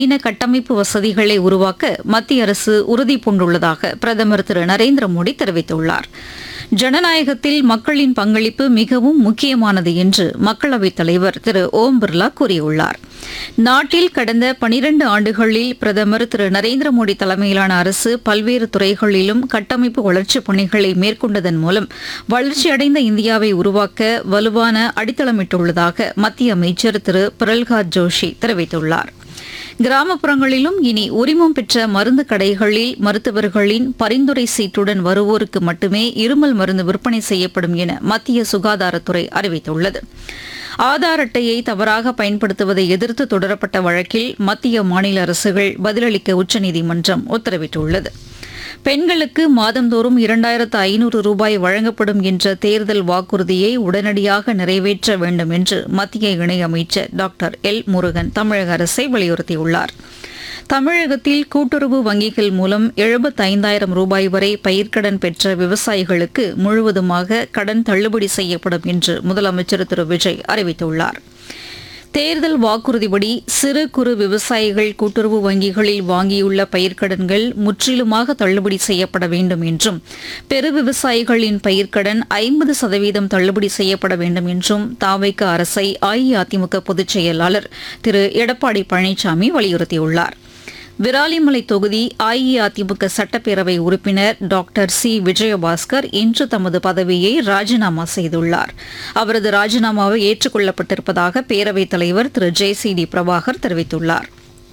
இன கட்டமைப்பு வசதிகளை உருவாக்க மத்திய அரசு உறுதி பூண்டுள்ளதாக பிரதமர் திரு நரேந்திர மோடி தெரிவித்துள்ளார் ஜனநாயகத்தில் மக்களின் பங்களிப்பு மிகவும் முக்கியமானது என்று மக்களவைத் தலைவர் திரு ஓம் பிர்லா கூறியுள்ளார் நாட்டில் கடந்த பனிரண்டு ஆண்டுகளில் பிரதமர் திரு நரேந்திர மோடி தலைமையிலான அரசு பல்வேறு துறைகளிலும் கட்டமைப்பு வளர்ச்சிப் பணிகளை மேற்கொண்டதன் மூலம் வளர்ச்சியடைந்த இந்தியாவை உருவாக்க வலுவான அடித்தளமிட்டுள்ளதாக மத்திய அமைச்சர் திரு பிரல்ஹாத் ஜோஷி தெரிவித்துள்ளார் கிராமப்புறங்களிலும் இனி உரிமம் பெற்ற மருந்து கடைகளில் மருத்துவர்களின் பரிந்துரை சீட்டுடன் வருவோருக்கு மட்டுமே இருமல் மருந்து விற்பனை செய்யப்படும் என மத்திய சுகாதாரத்துறை அறிவித்துள்ளது ஆதார் அட்டையை தவறாக பயன்படுத்துவதை எதிர்த்து தொடரப்பட்ட வழக்கில் மத்திய மாநில அரசுகள் பதிலளிக்க உச்சநீதிமன்றம் உத்தரவிட்டுள்ளது பெண்களுக்கு மாதந்தோறும் இரண்டாயிரத்து ஐநூறு ரூபாய் வழங்கப்படும் என்ற தேர்தல் வாக்குறுதியை உடனடியாக நிறைவேற்ற வேண்டும் என்று மத்திய இணையமைச்சர் டாக்டர் எல் முருகன் தமிழக அரசை வலியுறுத்தியுள்ளார் தமிழகத்தில் கூட்டுறவு வங்கிகள் மூலம் எழுபத்தைந்தாயிரம் ரூபாய் வரை பயிர்க்கடன் பெற்ற விவசாயிகளுக்கு முழுவதுமாக கடன் தள்ளுபடி செய்யப்படும் என்று முதலமைச்சர் திரு விஜய் அறிவித்துள்ளார் தேர்தல் வாக்குறுதிப்படி சிறு குறு விவசாயிகள் கூட்டுறவு வங்கிகளில் வாங்கியுள்ள பயிர்க்கடன்கள் முற்றிலுமாக தள்ளுபடி செய்யப்பட வேண்டும் என்றும் பெரு விவசாயிகளின் பயிர்க்கடன் ஐம்பது சதவீதம் தள்ளுபடி செய்யப்பட வேண்டும் என்றும் தாவைக்க அரசை அஇஅதிமுக பொதுச் செயலாளர் திரு எடப்பாடி பழனிசாமி வலியுறுத்தியுள்ளார் விராலிமலை தொகுதி அஇஅதிமுக சட்டப்பேரவை உறுப்பினர் டாக்டர் சி விஜயபாஸ்கர் இன்று தமது பதவியை ராஜினாமா செய்துள்ளார் அவரது ராஜினாமாவை ஏற்றுக்கொள்ளப்பட்டிருப்பதாக பேரவைத் தலைவர் திரு ஜே சி டி பிரபாகர் தெரிவித்துள்ளார்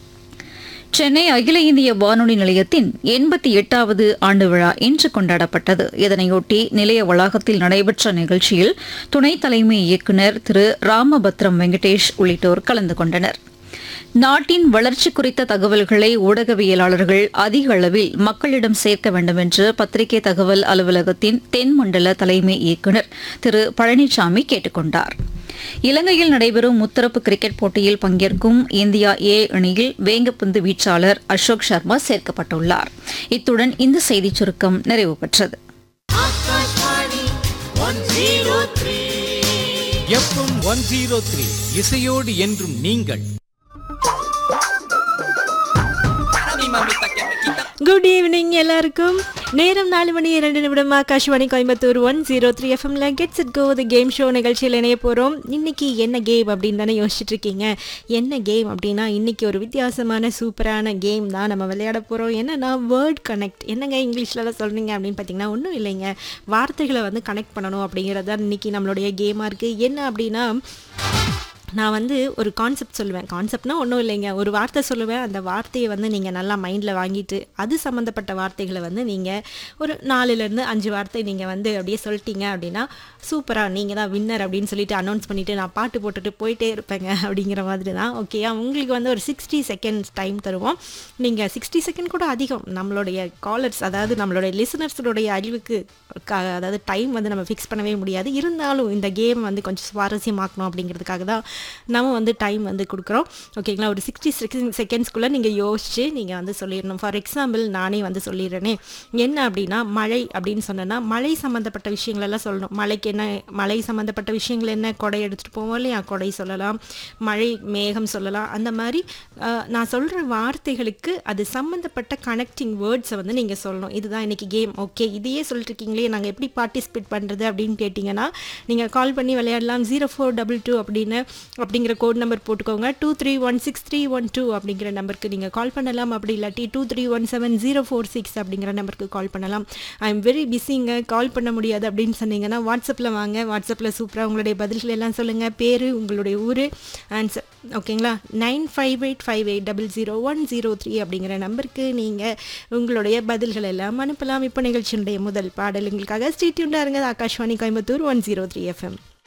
சென்னை அகில இந்திய வானொலி நிலையத்தின் எண்பத்தி எட்டாவது ஆண்டு விழா இன்று கொண்டாடப்பட்டது இதனையொட்டி நிலைய வளாகத்தில் நடைபெற்ற நிகழ்ச்சியில் துணைத் தலைமை இயக்குநர் திரு ராமபத்ரம் வெங்கடேஷ் உள்ளிட்டோர் கலந்து கொண்டனர் நாட்டின் வளர்ச்சி குறித்த தகவல்களை ஊடகவியலாளர்கள் அதிக அளவில் மக்களிடம் சேர்க்க வேண்டும் என்று பத்திரிகை தகவல் அலுவலகத்தின் தென்மண்டல தலைமை இயக்குநர் திரு பழனிசாமி கேட்டுக் கொண்டார் இலங்கையில் நடைபெறும் முத்தரப்பு கிரிக்கெட் போட்டியில் பங்கேற்கும் இந்தியா ஏ அணியில் வேங்கப்பந்து வீச்சாளர் அசோக் சர்மா சேர்க்கப்பட்டுள்ளார் இத்துடன் இந்த செய்திச் சுருக்கம் நிறைவு பெற்றது எஃப்எம் ஒன் ஜீரோ த்ரீ இசையோடு என்றும் நீங்கள் குட் ஈவினிங் எல்லாருக்கும் நேரம் நாலு மணி இரண்டு நிமிடம் Akashvani Coimbatore one zero three எஃப்எம்ல gets it go the game show நிகழ்ச்சியில் இணைய போகிறோம் இன்னைக்கு என்ன கேம் அப்படின்னு தானே யோசிச்சுட்டு இருக்கீங்க என்ன கேம் அப்படின்னா இன்னைக்கு ஒரு வித்தியாசமான சூப்பரான கேம் தான் நம்ம விளையாட போகிறோம் என்னன்னா வேர்ட் கனெக்ட் என்னங்க இங்கிலீஷ்லலாம் சொல்கிறீங்க அப்படின்னு பார்த்தீங்கன்னா ஒன்றும் இல்லைங்க வார்த்தைகளை வந்து கனெக்ட் பண்ணணும் அப்படிங்கிறது தான் இன்னைக்கு நம்மளுடைய கேமாக இருக்குது என்ன அப்படின்னா நான் வந்து ஒரு கான்செப்ட் சொல்லுவேன் கான்செப்ட்னா ஒன்றும் இல்லைங்க ஒரு வார்த்தை சொல்லுவேன் அந்த வார்த்தையை வந்து நீங்கள் நல்லா மைண்டில் வாங்கிட்டு அது சம்மந்தப்பட்ட வார்த்தைகளை வந்து நீங்கள் ஒரு நாலுலேருந்து அஞ்சு வார்த்தை நீங்கள் வந்து அப்படியே சொல்லிட்டீங்க அப்படின்னா சூப்பராக நீங்கள் தான் வின்னர் அப்படின்னு சொல்லிட்டு அனௌன்ஸ் பண்ணிவிட்டு நான் பாட்டு போட்டுட்டு போயிட்டே இருப்பேங்க அப்படிங்கிற மாதிரி தான் ஓகேயா உங்களுக்கு வந்து ஒரு சிக்ஸ்டி செகண்ட்ஸ் டைம் தருவோம் நீங்கள் சிக்ஸ்டி செகண்ட் கூட அதிகம் நம்மளுடைய காலர்ஸ் அதாவது நம்மளுடைய லிசனர்ஸுடைய அறிவுக்கு க- அதாவது டைம் வந்து நம்ம ஃபிக்ஸ் பண்ணவே முடியாது இருந்தாலும் இந்த கேம் வந்து கொஞ்சம் சுவாரஸ்யமாக்கணும் அப்படிங்கிறதுக்காக தான் நம்ம வந்து டைம் வந்து கொடுக்குறோம் ஓகேங்களா ஒரு சிக்ஸ்டி செகண்ட்ஸ்க்குள்ளே நீங்கள் யோசிச்சு நீங்கள் வந்து சொல்லிடணும் ஃபார் எக்ஸாம்பிள் நானே வந்து சொல்லிடுறேனே என்ன அப்படின்னா மழை அப்படின்னு சொன்னேன்னா மழை சம்மந்தப்பட்ட விஷயங்கள் எல்லாம் சொல்லணும் மழைக்கு என்ன மழை சம்மந்தப்பட்ட விஷயங்கள் என்ன கொடை எடுத்துகிட்டு போவோம் இல்லையா கொடை சொல்லலாம் மழை மேகம் சொல்லலாம் அந்த மாதிரி அஹ், நான் சொல்கிற வார்த்தைகளுக்கு அது சம்மந்தப்பட்ட கனெக்டிங் வேர்ட்ஸை வந்து நீங்கள் சொல்லணும் இதுதான் இன்னைக்கு கேம் ஓகே இதையே சொல்லிட்டு இருக்கீங்களே நாங்கள் எப்படி பார்ட்டிசிபேட் பண்ணுறது அப்படின்னு கேட்டிங்கன்னா நீங்கள் கால் பண்ணி விளையாடலாம் ஜீரோ ஃபோர் டபுள் டூ அப்படின்னு அப்படிங்கிற கோட் நம்பர் போட்டுக்கோங்க two three one six three one two அப்படிங்கிற நம்பருக்கு நீங்கள் கால் பண்ணலாம் அப்படி இல்லாட்டி two three one seven zero four six அப்படிங்கிற நம்பருக்கு கால் பண்ணலாம் ஐ எம் வெரி பிஸிங்க கால் பண்ண முடியாது அப்படின்னு சொன்னீங்கன்னா வாட்ஸ்அப்பில் வாங்க வாட்ஸ்அப்பில் சூப்பராக உங்களுடைய பதில்கள் எல்லாம் சொல்லுங்கள் பேர் உங்களுடைய ஊர் ஆன்சர் ஓகேங்களா nine five eight five eight double zero one zero three அப்படிங்கிற நம்பருக்கு நீங்கள் உங்களுடைய பதில்கள் எல்லாம் அனுப்பலாம் இப்போ நிகழ்ச்சியினுடைய முதல் பாடல் உங்களுக்காக ஸ்டேட்யூண்டாக இருங்க Akashvani Coimbatore one zero three FM